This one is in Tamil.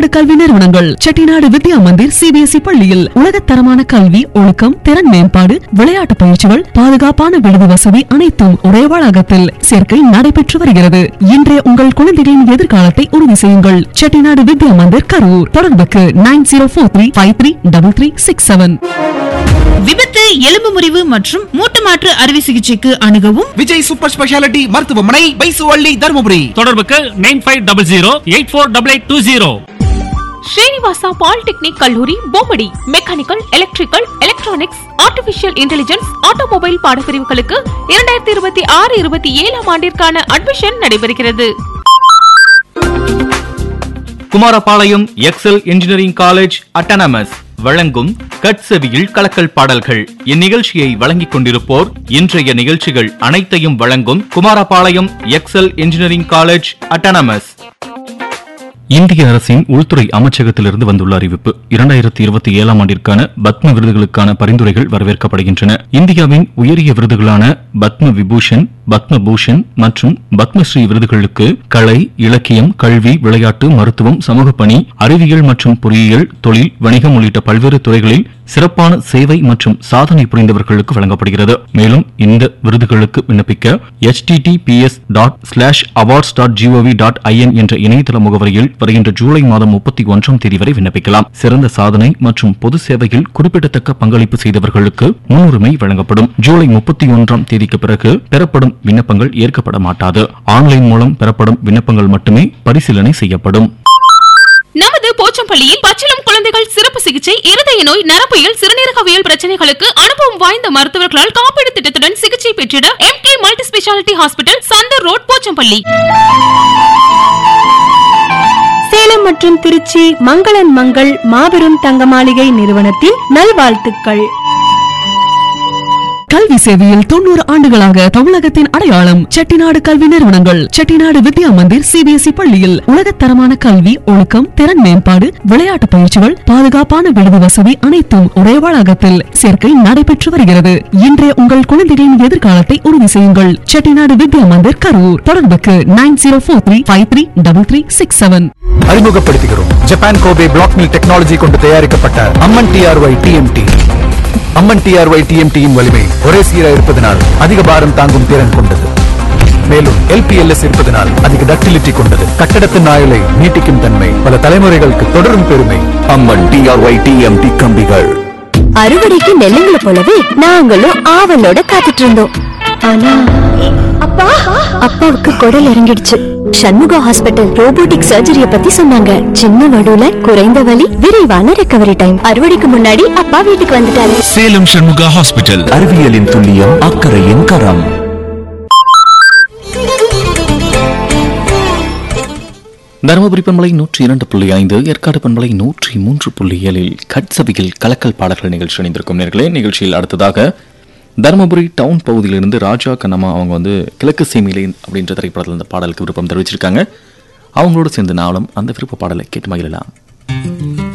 செட்டிநாடு கல்வி நிறுவனங்கள் செட்டிநாடு வித்யா மந்திர் சிபிஎஸ்இ பள்ளியில் உலகத்தரமான கல்வி ஒழுக்கம் திறன் மேம்பாடு விளையாட்டு பயிற்சிகள் பாதுகாப்பான விடுதி வசதி அனைத்தும் ஒரே வளாகத்தில் சேர்க்கை நடைபெற்று வருகிறது இன்றைய உங்கள் குழந்தைகளின் எதிர்காலத்தை உறுதி செய்யுங்கள் செட்டிநாடு வித்யா மந்திர் கரூர் தொடர்புக்கு nine zero four three five three double three six seven விபத்து எலும்பு முறிவு மற்றும் மூட்டு மாற்று அறுவை சிகிச்சைக்கு அணுகவும் விஜய் சூப்பர் ஸ்பெஷாலிட்டி மருத்துவமனை பைசுவள்ளி தருமபுரி தொடர்புக்கு nine five double zero eight four double eight two zero Srinivasa polytechnic கல்லூரி Bommidi mechanical electrical electronics artificial intelligence automobile பாடப்பிரிவுகளுக்கு இரண்டாயிரத்தி இருபத்தி ஆறு இருபத்தி ஏழாம் ஆண்டிற்கான அட்மிஷன் நடைபெறுகிறது Kumarapalayam Excel engineering college autonomous வழங்கும் கட்செவியில் கலக்கல் பாடல்கள் இந்நிகழ்ச்சியை வழங்கிக் கொண்டிருப்போர் இன்றைய நிகழ்ச்சிகள் அனைத்தையும் வழங்கும் Kumarapalayam Excel engineering college autonomous இந்திய அரசின் உள்துறை அமைச்சகத்திலிருந்து வந்துள்ள அறிவிப்பு இரண்டாயிரத்தி இருபத்தி ஏழாம் ஆண்டிற்கான பத்ம விருதுகளுக்கான பரிந்துரைகள் வரவேற்கப்படுகின்றன இந்தியாவின் உயரிய விருதுகளான பத்ம விபூஷன் பத்ம பூஷன் மற்றும் பத்மஸ்ரீ விருதுகளுக்கு கலை இலக்கியம் கல்வி விளையாட்டு மருத்துவம் சமூக பணி அறிவியல் மற்றும் பொறியியல் தொழில் வணிகம் உள்ளிட்ட பல்வேறு துறைகளில் சிறப்பான சேவை மற்றும் சாதனை புரிந்தவர்களுக்கு வழங்கப்படுகிறது மேலும் இந்த விருதுகளுக்கு விண்ணப்பிக்க https dot slash awards dot GOV dot IN என்ற இணையதள முகவரியில் வருகின்ற ஜூலை மாதம் முப்பத்தி ஒன்றாம் தேதி வரை விண்ணப்பிக்கலாம் சிறந்த சாதனை மற்றும் பொது சேவையில் குறிப்பிடத்தக்க பங்களிப்பு செய்தவர்களுக்கு முன்னுரிமை வழங்கப்படும் ஜூலை முப்பத்தி ஒன்றாம் தேதிக்கு பிறகு பெறப்படும் விண்ணப்பங்கள் ஏற்கப்பட மாட்டாது ஆன்லைன் மூலம் பெறப்படும் விண்ணப்பங்கள் மட்டுமே பரிசீலனை செய்யப்படும் நமது போச்சம்பள்ளியில் பச்சிளம் குழந்தைகள் சிறப்பு சிகிச்சை இருதய நோய் நரம்பியல் சிறுநீரகவியல் பிரச்சனைகளுக்கு அனுபவம் வாய்ந்த மருத்துவர்களால் காப்பீடு திட்டத்துடன் சிகிச்சை பெற்றிட M K multi speciality hospital Chandar road Pochampalli Salem மற்றும் திருச்சி மங்களன் மங்கள் மாபெரும் தங்க மாளிகை நிறுவனத்தின் நல்வாழ்த்துக்கள் கல்வி சேவையில் தொண்ணூறு ஆண்டுகளாக தமிழகத்தின் அடையாளம் செட்டிநாடு கல்வி நிறுவனங்கள் செட்டிநாடு வித்யா மந்திர் சிபிஎஸ்இ பள்ளியில் உலகத்தரமான கல்வி ஒழுக்கம் திறன் மேம்பாடு விளையாட்டு பயிற்சிகள் பாதுகாப்பான விடுதி வசதி அனைத்தும் ஒரே வளாகத்தில் சேர்க்கை நடைபெற்று வருகிறது இன்றைய உங்கள் குழந்தைகளின் எதிர்காலத்தை உறுதி செய்யுங்கள் செட்டிநாடு வித்யா மந்திர் கரூர் தொடர்புக்கு nine zero four three five three double three six seven அறிமுகப்படுத்துகிறோம் Japan Kobe black mill technology கொண்டு தயாரிக்கப்பட்ட Amman TRY TMT Amman TRY டிஎம்டியின் வலிமை ஒரே சீராக இருப்பதனால் அதிக பாரம் தாங்கும் திறன் கொண்டது மேலும் எல்பிஎல்எஸ் இருப்பதனால் அதிக டக்டிலிட்டி கொண்டது கட்டடத்தின் ஆயுளை நீட்டிக்கும் தன்மை பல தலைமுறைகளுக்கு தொடரும் பெருமை அம்மன் டிஆர்ஒய் டிஎம்டி கம்பிகள் அறுவடைக்கு நெல்லுங்களை போலவே நாங்களும் ஆவலோட காத்துட்டு இருந்தோம் ஆனா அப்பா அப்பாவுக்கு குடல் இறங்கிடுச்சு சண்முகா ஹாஸ்பிட்டல் ரோபோட்டிக் சர்ஜரிய பத்தி சொன்னாங்க சின்ன வடுல குறைந்த வலி விரைவான ரெக்கவரி டைம் அறுவடைக்கு முன்னாடி அப்பா வீட்டுக்கு வந்துட்டாரு சேலம் சண்முகா ஹாஸ்பிட்டல் அறிவியலின் துல்லியம் அக்கறையின் கரம் தருமபுரி பண்பலை நூற்றி இரண்டு புள்ளி ஐந்து ஏற்காடு பண்பலை நூற்றி மூன்று புள்ளி ஏழில் கட்சபியில் கலக்கல் பாடல்கள் நிகழ்ச்சி இணைந்திருக்கும் நேர்களே நிகழ்ச்சியில் அடுத்ததாக தருமபுரி டவுன் பகுதியிலிருந்து ராஜா கண்ணம்மா அவங்க வந்து கிழக்கு சீமையிலே அப்படின்ற திரைப்படத்தில் இந்த பாடலுக்கு விருப்பம் தெரிவிச்சிருக்காங்க அவங்களோட சேர்ந்து நாளும் அந்த விருப்ப பாடலை கேட்டு மகிழலாம்